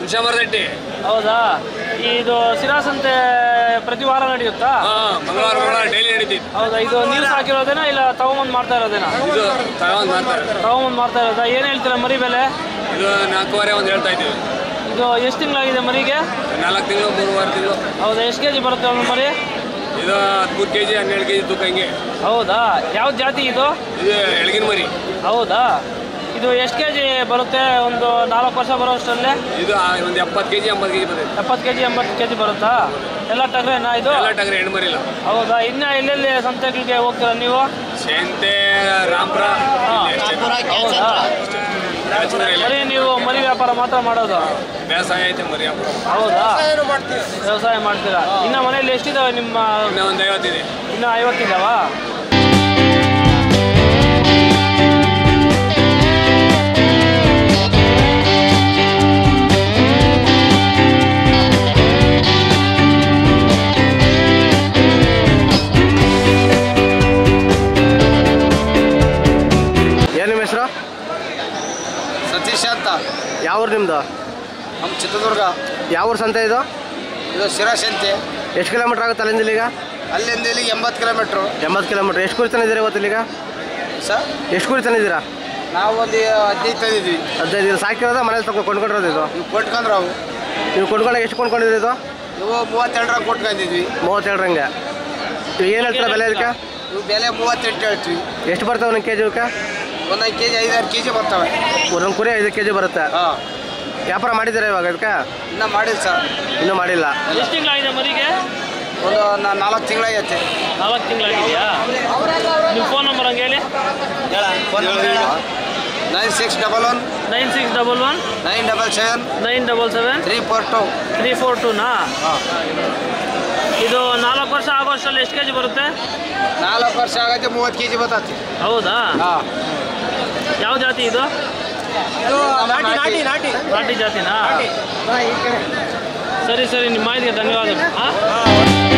ಹುಷಾಮರದಟ್ಟಿ ಹೌದಾ ಇದು ಸಿರಾಸಂತೆ ಪ್ರತಿ ವಾರ ನಡೆಯುತ್ತಾ ಹಾ ಮಂಗಳವಾರ ಮಂಗಳವಾರ ಡೈಲಿ ನಡೀತೈತಿ ಹೌದಾ ಇದು ನೀರು ಹಾಕಿರೋದೇನಾ ಇಲ್ಲ ತಗೊಂಬಂದು ಮಾಡ್ತಾ ಇರೋದೇನಾ ಇದು ತಗೊಂಡ್ ಮಾಡ್ತಾರೆ ತಗೊಂಬಂದು ಮಾಡ್ತಾ ಇರೋದಾ ಏನು ಹೇಳ್ತೀರಾ ಮರಿ ಬೆಲೆ ಇದು ನಾಲ್ಕೂವರೆ ಒಂದು ಹೇಳ್ತಾ ಇದ್ದೀವಿ ಇದು ಎಷ್ಟು ತಿಂಗಳಾಗಿದೆ ಮರಿಗೆ ನಾಲ್ಕು ತಿಂಗಳು ಮೂರುವರೆ ತಿಂಗಳು ಹೌದಾ ಎಷ್ಟು ಕೆ ಜಿ ಬರುತ್ತೆ ಒಂದು ಮರಿ ಇದು ಹದಿಮೂರು ಕೆ ಜಿ ಹನ್ನೆರಡು ಕೆ ಜಿ ತೂಕ ಹಿಂಗೆ ಹೌದಾ ಯಾವ ಜಾತಿ ಇದು ಇದು ಎಳಗಿನ ಮರಿ ಹೌದಾ ಇದು ಎಷ್ಟು ಕೆ ಜಿ ಬರುತ್ತೆ ಒಂದು ನಾಲ್ಕು ವರ್ಷ ಬರೋ ಅಷ್ಟರಲ್ಲಿ ಇದು ಒಂದು ಎಪ್ಪತ್ತು ಕೆ ಜಿ ಎಂಬತ್ತು ಕೆ ಜಿ ಬರ್ತೈತೆ ಎಪ್ಪತ್ತು ಕೆ ಜಿ ಎಂಬತ್ತು ಕೆ ಜಿ ಬರುತ್ತಾ ಎಲ್ಲ ಟಗ್ರೇನಾ ಇದು ಎಲ್ಲ ಟಗರೆ ಹೆಣ್ಣು ಮರಿ ಇಲ್ಲ ಹೌದಾ ಇನ್ನು ಎಲ್ಲೆಲ್ಲಿ ಸಂತೆಗಳಿಗೆ ಹೋಗ್ತೀರಾ ನೀವು ಶೆಂತೆ ರಾಮ್ಪುರ ಹಾ. ಇಲ್ಲಿ ಅಷ್ಟೇ. ಹೌದಾ ರಾಜಮನೆ ಇಲ್ಲ. ಬರೀ ನೀವು ಮರಿ ವ್ಯಾಪಾರ ಮಾತ್ರ ಮಾಡೋದು ಬೇಸಾಯ ಐತೆ ಮರಿ ಹಬ್ಬ ಹೌದಾ ವ್ಯವಸಾಯ ಮಾಡ್ತೀರಾ ಇನ್ನು ಮನೇಲಿ ಎಷ್ಟಿದಾವೆ ನಿಮ್ಮ ಇನ್ನೂ ಒಂದು ಐವತ್ತಿದೆ ಇನ್ನು ಐವತ್ತಿದಾವಾ ಏನು ನಿಮ್ಮ ಹೆಸರು ಸತೀಶ್ ಅಂತ ಯಾವ ಊರು ನಿಮ್ಮದು ನಮ್ಮ ಚಿತ್ರದುರ್ಗ ಯಾವ ಊರು ಸಂತೆ ಇದು ಇದು ಶಿರಾಶಂತೆ ಎಷ್ಟು ಕಿಲೋಮೀಟ್ರ್ ಆಗುತ್ತೆ ಅಲ್ಲಿಂದ ಇಲ್ಲಿಗ ಅಲ್ಲಿಂದ ಇಲ್ಲಿಗೆ ಎಂಬತ್ತು ಕಿಲೋಮೀಟ್ರು ಎಂಬತ್ತು ಕಿಲೋಮೀಟ್ರ್ ಎಷ್ಟು ಕುರಿ ತಂದಿದ್ದೀರಾ ಇವತ್ತು ಇಲ್ಲಿಗ ಸರ್ ಎಷ್ಟು ಕುರಿ ತಂದಿದ್ದೀರಾ ನಾವು ಒಂದು ಹದಿನೈದು ತಂದಿದ್ವಿ ಹದಿನೈದು ದಿನ ಸಾಕಿರೋದ ಮನೇಲಿ ತಗೊ ಕೊಂಡ್ಕೊಂಡಿರೋದು ಇದು ಇವು ಕೊಟ್ಕೊಂಡ್ರು ಅವು ನೀವು ಕೊಂಡ್ಕೊಂಡಾಗ ಎಷ್ಟು ಕೊಂಡ್ಕೊಂಡಿದ್ದೀರಿ ಇದು ಇವು ಮೂವತ್ತೆರಡರಾಗ ಕೊಟ್ಕೊಂಡಿದ್ವಿ ಮೂವತ್ತೇಳರಂಗೆ ನೀವು ಏನು ಹೇಳ್ತೀರಾ ಬೆಲೆ ಇದಕ್ಕೆ ಇವು ಬೆಲೆ ಮೂವತ್ತೆಂಟು ಹೇಳ್ತೀವಿ ಎಷ್ಟು ಬರ್ತವೆ ಒಂದು ಕೆ ಜಿ ಇವಕ್ಕೆ ಒಂದೊಂದು ಕೆ ಜಿ ಐದಾರು ಕೆ ಜಿ ಬರ್ತವೆ ಒಂದೊಂದು ಕುರಿ ಐದು ಕೆ ಜಿ ಬರುತ್ತೆ ಹಾಂ ವ್ಯಾಪಾರ ಮಾಡಿದ್ದೀರಾ ಇವಾಗ ಇದಕ್ಕೆ ಇನ್ನೂ ಮಾಡಿಲ್ಲ ಸರ್ ಇನ್ನೂ ಮಾಡಿಲ್ಲ ಎಷ್ಟು ತಿಂಗಳಾಗಿದೆ ಮರಿಗೆ ಒಂದು ನಾ- ನಾಲ್ಕು ತಿಂಗಳಾಗೈತೆ ನಾಲ್ಕು ತಿಂಗಳಾಗಿದೆಯಾ ನಿಮ್ಮ ಫೋನ್ ನಂಬರ್ ಹಂಗೆ ಹೇಳಿ nine six double one nine six double one nine double seven nine double seven three four two three four ಟೂನಾ ಇದು ನಾಲ್ಕು ವರ್ಷ ಆಗೋ ಅಷ್ಟರಲ್ಲಿ ಎಷ್ಟು ಕೆ ಜಿ ಬರುತ್ತೆ ನಾಲ್ಕು ವರ್ಷ ಆಗೈತೆ ಮೂವತ್ತು ಕೆ ಜಿ ಬರ್ತೈತಿ ಹೌದಾ ಹಾಂ ಯಾವ ಜಾತಿ ಇದು ನಾಟಿ ನಾಟಿ ನಾಟಿ ಜಾತಿನಾ ಸರಿ ಸರಿ ನಿಮ್ಮ ಮಾಹಿತಿಗೆ ಧನ್ಯವಾದಗಳು ಹಾಂ